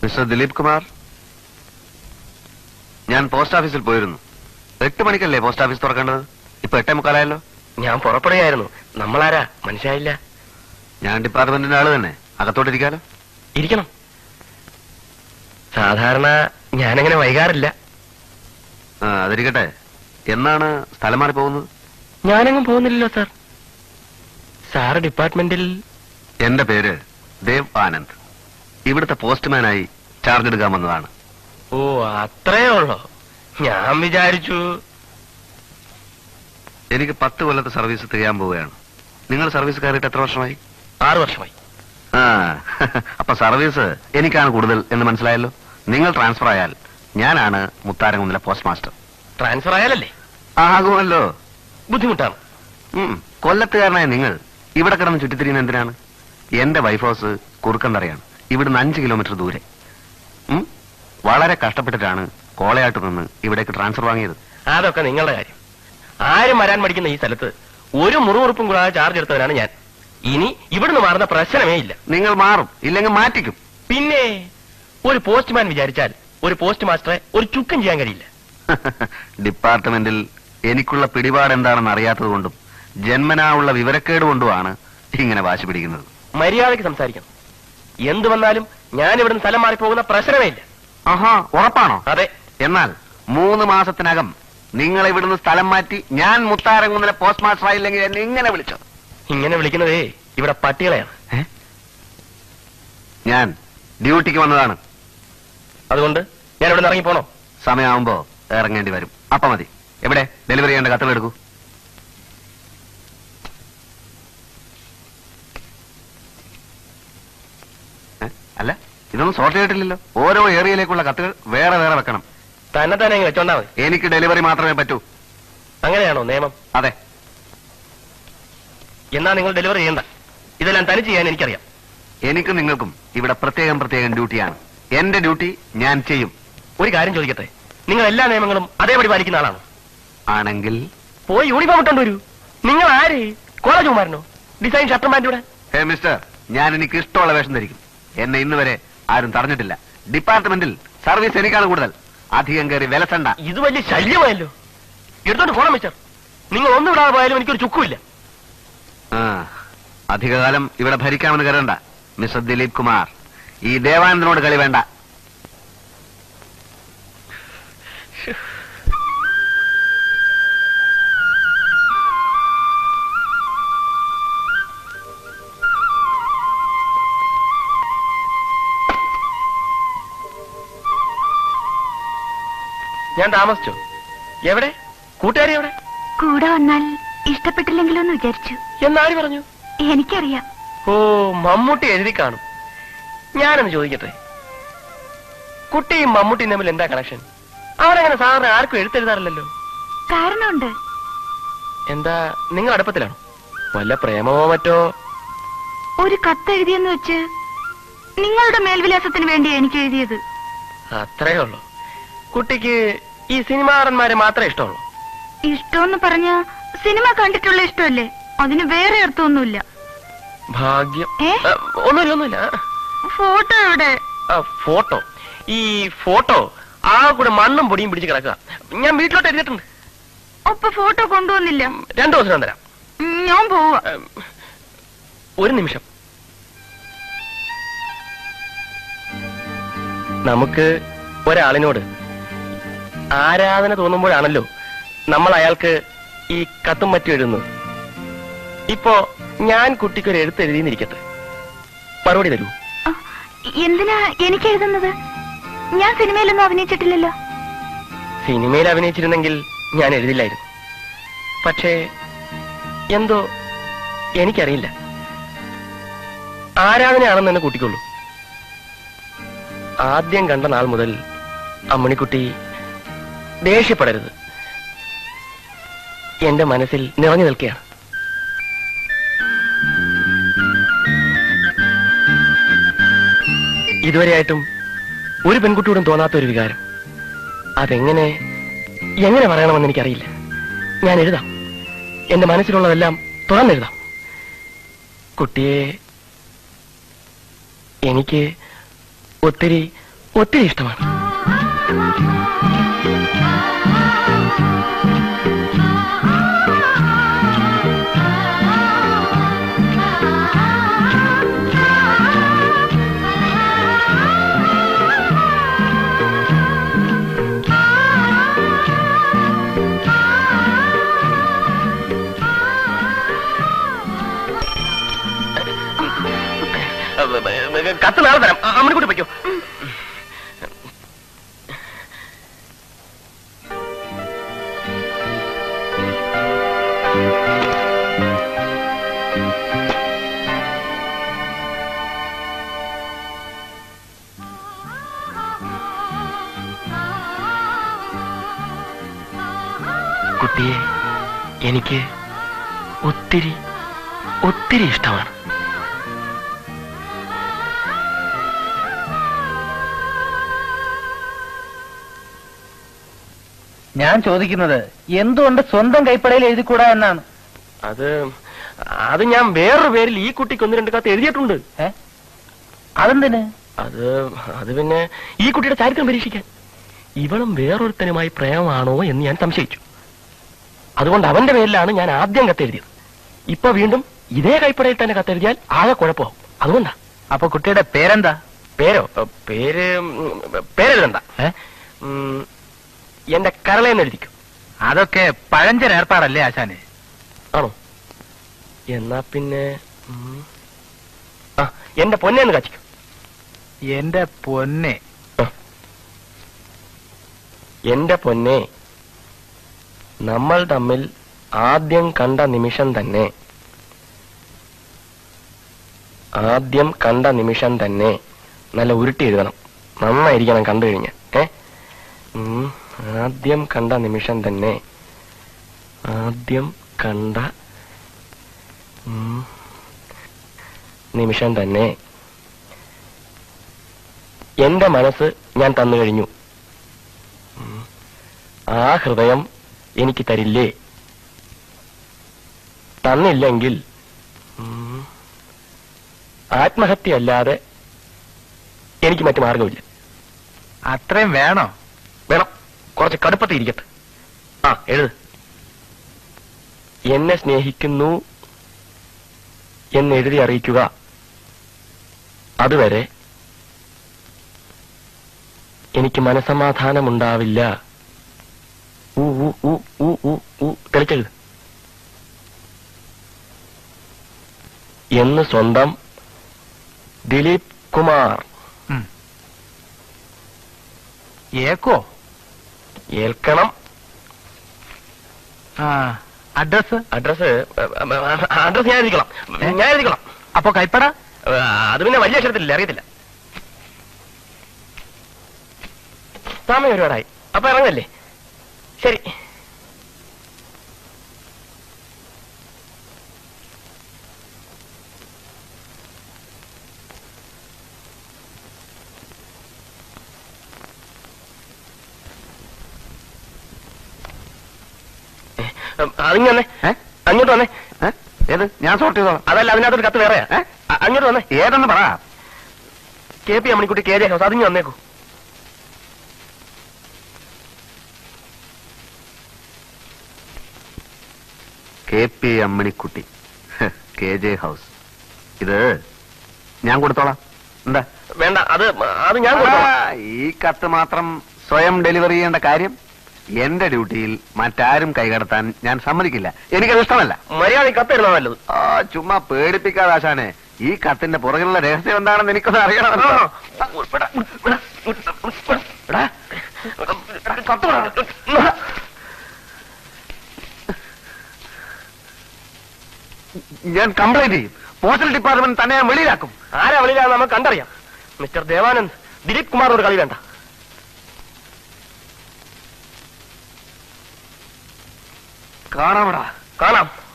Mister Dileep Kumar ഞാൻ post ഓഫീസിൽ പോയിരുന്നു എട്ട് മണിക്കല്ലേ പോസ്റ്റ് ഓഫീസ് തുറക്കേണ്ടത് ഇപ്പൊ എട്ടേ മുക്കാലായല്ലോ ഞാൻ പുറപ്പെടുകയായിരുന്നു നമ്മളാരാ മനസ്സിലായില്ല ഞാൻ ഡിപ്പാർട്ട്മെന്റിന്റെ ആള് തന്നെ അകത്തോട്ടിരിക്കാലോ ഇരിക്കണം സാധാരണ ഞാനങ്ങനെ വൈകാറില്ല ആ അതിരിക്കട്ടെ എന്നാണ് സ്ഥലം മാറി പോകുന്നത് ഞാനെങ്ങും പോകുന്നില്ലല്ലോ സാർ സാറ് ഡിപ്പാർട്ട്മെന്റിൽ എന്റെ പേര് ദേവ് ആനന്ദ് ഇവിടുത്തെ പോസ്റ്റ്മാനായി ചാർജ് എടുക്കാൻ വന്നതാണ് ഓ അത്രേ ഉള്ളോ ഞാൻ വിചാരിച്ചു എനിക്ക് പത്ത് കൊല്ലത്തെ സർവീസ് തികയാൻ പോവുകയാണ് നിങ്ങൾ സർവീസ് കയറിയിട്ട് എത്ര വർഷമായി ആറു വർഷമായി ആ അപ്പൊ സർവീസ് എനിക്കാണ് കൂടുതൽ എന്ന് മനസ്സിലായല്ലോ നിങ്ങൾ ട്രാൻസ്ഫർ ആയാൽ ഞാനാണ് മുത്താരംകുന്നിലെ പോസ്റ്റ് മാസ്റ്റർ ട്രാൻസ്ഫർ ആയാലല്ലേ ആകുമല്ലോ ബുദ്ധിമുട്ടാണ് ഉം. കൊല്ലത്തുകാരനായ നിങ്ങൾ ഇവിടെ കിടന്ന് ചുറ്റിത്തിരിയുന്ന എന്തിനാണ് എന്റെ വൈഫ് ഹൗസ് കുറുക്കന്തറയാണ് ഇവിടുന്ന് അഞ്ച് കിലോമീറ്റർ ദൂരെ ഉം. വളരെ കഷ്ടപ്പെട്ടിട്ടാണ് കോളയാട്ട് നിന്ന് ഇവിടേക്ക് ട്രാൻസ്ഫർ വാങ്ങിയത് അതൊക്കെ നിങ്ങളുടെ കാര്യം ആരും വരാൻ മടിക്കുന്ന ഈ സ്ഥലത്ത് ഒരു മുറിവുറുപ്പും കൂടാതെ ചാർജ് എടുത്തവനാണ് ഞാൻ ഇനി ഇവിടുന്ന് മാറുന്ന പ്രശ്നമേ ഇല്ല നിങ്ങൾ മാറും ഇല്ലെങ്കിൽ മാറ്റിക്കും പിന്നെ ഒരു പോസ്റ്റ്മാൻ വിചാരിച്ചാൽ ഒരു പോസ്റ്റ് മാസ്റ്ററെ ഒരു ചുക്കും ചെയ്യാൻ കഴിയില്ല ഡിപ്പാർട്ട്മെന്റിൽ എനിക്കുള്ള പിടിപാട് എന്താണെന്ന് അറിയാത്തത് കൊണ്ടും ജന്മനാ ഉള്ള വിവരക്കേട് കൊണ്ടുമാണ് ഇങ്ങനെ വാശി പിടിക്കുന്നത് മര്യാദയ്ക്ക് സംസാരിക്കണം എന്ത് വന്നാലും ഞാൻ ഇവിടുന്ന് സ്ഥലം മാറി പോകുന്ന പ്രശ്നമേ ഇല്ല ആഹാ ഉറപ്പാണോ അതെ എന്നാൽ മൂന്ന് മാസത്തിനകം നിങ്ങൾ ഇവിടുന്ന് സ്ഥലം മാറ്റി ഞാൻ മുത്താരംകുന്നിലെ പോസ്റ്റ് മാസ്റ്റർ ആയില്ലെങ്കിൽ എന്നെ ഇങ്ങനെ വിളിച്ചോ ഇങ്ങനെ വിളിക്കുന്നതേ ഇവിടെ പട്ടികളെയാണ് ഏ? ഞാൻ ഡ്യൂട്ടിക്ക് വന്നതാണ് അതുകൊണ്ട് ഞാൻ ഇവിടെ നിന്ന് ഇറങ്ങി പോണോ സമയമാകുമ്പോ ഇറങ്ങേണ്ടി വരും അപ്പൊ മതി എവിടെ ഡെലിവറി ചെയ്യേണ്ട കത്തുകൾ എടുക്കൂ ഏ? അല്ല ഇതൊന്നും സോർട്ട് ചെയ്തിട്ടില്ലല്ലോ ഓരോ ഏരിയയിലേക്കുള്ള കത്തുകൾ വേറെ വേറെ വെക്കണം തന്നെ തന്നെ അങ്ങ് വെച്ചോണ്ടാ മതി എനിക്ക് ഡെലിവറി മാത്രമേ പറ്റൂ അങ്ങനെയാണോ നിയമം അതെ എന്നാ നിങ്ങൾ ഡെലിവറി ചെയ്യണ്ട ഇതെല്ലാം തനി ചെയ്യാൻ എനിക്കറിയാം എനിക്കും നിങ്ങൾക്കും ഇവിടെ പ്രത്യേകം പ്രത്യേകം ഡ്യൂട്ടിയാണ് എന്റെ ഡ്യൂട്ടി ഞാൻ ചെയ്യും ഒരു കാര്യം ചോദിക്കട്ടെ നിങ്ങൾ എല്ലാ നിയമങ്ങളും അതേപടി പാലിക്കുന്ന ആളാണോ ആണെങ്കിൽ പോയി യൂണിഫോം ഇട്ടോണ്ട് വരൂ നിങ്ങൾ ആര് കോളേജ് കുമാരനോ ഡിസൈൻ ഷർട്ടും പാൻറ്റൂടെ ഹേ മിസ്റ്റർ ഞാൻ എനിക്ക് ഇഷ്ടമുള്ള വേഷം ധരിക്കും എന്നെ ഇന്ന് വരെ ആരും തടഞ്ഞിട്ടില്ല ഡിപ്പാർട്ട്മെന്റിൽ സർവീസ് എനിക്കാണ് കൂടുതൽ അധികം കയറി വിലസണ്ട ഇത് വലിയ ശല്യമായല്ലോ എടുത്തോണ്ട് പോണം മിസ്റ്റർ നിങ്ങൾ ഒന്നും വിടാതെ പോയാലും എനിക്കൊരു ചുക്കുമില്ല ആ അധികകാലം ഇവിടെ ഭരിക്കാമെന്ന് കരുതണ്ട മിസ്റ്റർ ദിലീപ് കുമാർ ഈ ദേവാനന്ദനോട് കളി വേണ്ട ഞാൻ താമസിച്ചോ എവിടെ കൂട്ടുകാരി എവിടെ കൂടെ വന്നാൽ ഇഷ്ടപ്പെട്ടില്ലെങ്കിലോ എന്ന് വിചാരിച്ചു എന്നാര് പറഞ്ഞു എനിക്കറിയാം ഓ മമ്മൂട്ടി എഴുതി കാണും ഞാനൊന്ന് ചോദിക്കട്ടെ കുട്ടിയും മമ്മൂട്ടിയും തമ്മിൽ എന്താ കണക്ഷൻ അവരങ്ങനെ സാധാരണ ആർക്കും എഴുത്തെഴുതാറില്ലല്ലോ കാരണമുണ്ട് എന്താ നിങ്ങൾ അടുപ്പത്തിലാണോ വല്ല പ്രേമമോ മറ്റോ ഒരു കത്ത് എഴുതിയെന്ന് വെച്ച് നിങ്ങളുടെ മേൽവിലാസത്തിന് വേണ്ടി എനിക്ക് എഴുതിയത് അത്രേ ഉള്ളൂ കുട്ടിക്ക് ഈ സിനിമാറന്മാരെ മാത്രമേ ഇഷ്ടമുള്ളൂ ഇഷ്ടമെന്ന് പറഞ്ഞ സിനിമ കണ്ടിട്ടുള്ള ഇഷ്ടമല്ലേ അതിന് വേറെ അർത്ഥമൊന്നുമില്ല ഭാഗ്യം ഏ? ആ, ഒന്നുമില്ല ഒന്നുമില്ല ഫോട്ടോ എവിടെ ആ, ഫോട്ടോ ഈ ഫോട്ടോ ആ കൂടെ മണ്ണും പൊടിയും പിടിച്ച് കിടക്കുക ഞാൻ വീട്ടിലോട്ട് എഴുതിയിട്ടുണ്ട് ഒപ്പ ഫോട്ടോ കൊണ്ടുവന്നില്ല രണ്ടു ദിവസം ഞാൻ തരാം ഉം, ഞാൻ പോവാ ഉം, ഒരു നിമിഷം നമുക്ക് ഒരാളിനോട് ആരാധന തോന്നുമ്പോഴാണല്ലോ നമ്മൾ അയാൾക്ക് ഈ കത്തും മറ്റും എഴുതുന്നത് ഇപ്പോ ഞാൻ കുട്ടിക്ക് ഒരു എഴുത്ത് എഴുതിയിരിക്കട്ടെ മറുപടി തരൂ ആ, എന്തിനാ എനിക്ക് എഴുതുന്നത് ഞാൻ സിനിമയിലൊന്നും അഭിനയിച്ചിട്ടില്ലല്ലോ സിനിമയിൽ അഭിനയിച്ചിരുന്നെങ്കിൽ ഞാൻ എഴുതില്ലായിരുന്നു പക്ഷേ എന്തോ എനിക്കറിയില്ല ആരാധനയാണെന്ന് തന്നെ കൂട്ടിക്കൊള്ളൂ ആദ്യം കണ്ട നാൾ മുതൽ അമ്മണിക്കുട്ടി ദേഷ്യപ്പെടരുത് എന്റെ മനസ്സിൽ നിറഞ്ഞു നിൽക്കുകയാണ് ഇതുവരെയായിട്ടും ഒരു പെൺകുട്ടിയോടും തോന്നാത്ത ഒരു വികാരം അതെങ്ങനെ എങ്ങനെ പറയണമെന്ന് എനിക്കറിയില്ല ഞാൻ എഴുതാം എന്റെ മനസ്സിലുള്ളതെല്ലാം തുറന്നെഴുതാം കുട്ടിയെ എനിക്ക് ഒത്തിരി ഒത്തിരി ഇഷ്ടമാണ് കത്ത് നാളെ തരാം അമ്മനെ കൂട്ടി വയ്ക്കോ കുട്ടിയെ എനിക്ക് ഒത്തിരി ഒത്തിരി ഇഷ്ടമാണ് ഞാൻ ചോദിക്കുന്നത് എന്തുകൊണ്ട് സ്വന്തം കൈപ്പടയിൽ എഴുതിക്കൂടാ എന്നാണ് അത് അത് ഞാൻ വേറൊരു പേരിൽ ഈ കുട്ടിക്ക് ഒന്ന് രണ്ട് കത്ത് എഴുതിയിട്ടുണ്ട് ഏ അതെന്തിന് അത് അത് പിന്നെ ഈ കുട്ടിയുടെ ചരിത്രം പരീക്ഷിക്കാൻ ഇവളും വേറൊരുത്തനുമായി പ്രേമമാണോ എന്ന് ഞാൻ സംശയിച്ചു അതുകൊണ്ട് അവന്റെ പേരിലാണ് ഞാൻ ആദ്യം കത്തെഴുതിയത് ഇപ്പൊ വീണ്ടും ഇതേ കൈപ്പടയിൽ തന്നെ കത്തെഴുതിയാൽ ആകെ കുഴപ്പമാവും അതുകൊണ്ടാ അപ്പൊ കുട്ടിയുടെ പേരെന്താ പേരോ ഏ, പേര് ഉം, പേരെഴുതണ്ട ഏ ഉം, എന്റെ കരളയെന്ന് എഴുതിക്കും അതൊക്കെ പഴഞ്ചൻ ഏർപ്പാടല്ലേ ആശാനെ ആണോ എന്നാ പിന്നെ ഉം, ആ എന്റെ പൊന്നേന്ന് കച്ചിക്കും എന്റെ പൊന്നെ എന്റെ പൊന്നെ നമ്മൾ തമ്മിൽ ആദ്യം കണ്ട നിമിഷം തന്നെ ആദ്യം കണ്ട നിമിഷം തന്നെ നല്ല ഉരുട്ടി എഴുതണം നന്നായിരിക്കണം കണ്ടു കഴിഞ്ഞാൽ ഏ ഉം, ആദ്യം കണ്ട നിമിഷം തന്നെ ആദ്യം കണ്ട ഉം, നിമിഷം തന്നെ എന്റെ മനസ്സ് ഞാൻ തന്നു കഴിഞ്ഞു ഉം. ആ ഹൃദയം എനിക്ക് തരില്ലേ തന്നില്ലെങ്കിൽ ഉം, ആത്മഹത്യയല്ലാതെ എനിക്ക് മറ്റു മാർഗമില്ല അത്രയും വേണോ വേണം കുറച്ച് കടുപ്പത്തിൽ ഇരിക്കട്ടെ ആ എഴുത് എന്നെ സ്നേഹിക്കുന്നു എന്നെഴുതി അറിയിക്കുക അതുവരെ എനിക്ക് മനസമാധാനമുണ്ടാവില്ല ഊ ഊ ഊ ഊ ഊ ഊ തെളിച്ചെഴുത് എന്ന് സ്വന്തം ദിലീപ് കുമാർ ഉം. ഏക്കോ ഏൽക്കണം ആ അഡ്രസ് അഡ്രസ് അഡ്രസ് ഞാൻ എഴുതിക്കണം ഞാൻ എഴുതിക്കണം അപ്പൊ കൈപ്പട ഏ, അത് പിന്നെ വലിയ അക്ഷരത്തിലില്ല അറിയത്തില്ല സമയം ഒരുപാടായി അപ്പൊ ഇറങ്ങല്ലേ ശരി അതിങ്ങ് വന്നേ ഏ? അങ്ങോട്ട് വന്നേ ഏ? ഏത് ഞാൻ സോർട്ട് ചെയ്തോളാം അതല്ല അതിനകത്തൊരു കത്ത് വേറെയാ ഏ? അ- അങ്ങോട്ട് വന്നേ ഏതെന്ന് പറ K P Ammanikutty K J house അതിങ്ങ് വന്നേക്കൂ K P Ammanikutty K J house ഇത് ഞാൻ കൊടുത്തോളാം എന്താ വേണ്ട അത് അത് ഞാൻ കൊടുത്തോളാം. ആ, ഈ കത്ത് മാത്രം സ്വയം ഡെലിവറി ചെയ്യേണ്ട കാര്യം എന്റെ ഡ്യൂട്ടിയിൽ മറ്റാരും കൈകടത്താൻ ഞാൻ സമ്മതിക്കില്ല എനിക്കത് ഇഷ്ടമല്ല മര്യാദ കത്ത് തരുന്ന നല്ലത് ആ ചുമ്മാ പേടിപ്പിക്കാതെ ആശാനെ ഈ കത്തിന്റെ പുറകിലുള്ള രഹസ്യം എന്താണെന്ന് എനിക്കൊന്ന് അറിയണമല്ലോ എടാ, കത്ത് വിടാ. ഞാൻ കംപ്ലൈന്റ് ചെയ്യും പോസ്റ്റൽ ഡിപ്പാർട്ട്മെന്റ് തന്നെ ഞാൻ വെളിയിലാക്കും ആരാ വിളിയിലാന്ന് നമുക്ക് കണ്ടറിയാം മിസ്റ്റർ ദേവാനന്ദ് ദിലീപ് കുമാറിനോട് കളി വേണ്ട കാണാമടാ കാണാം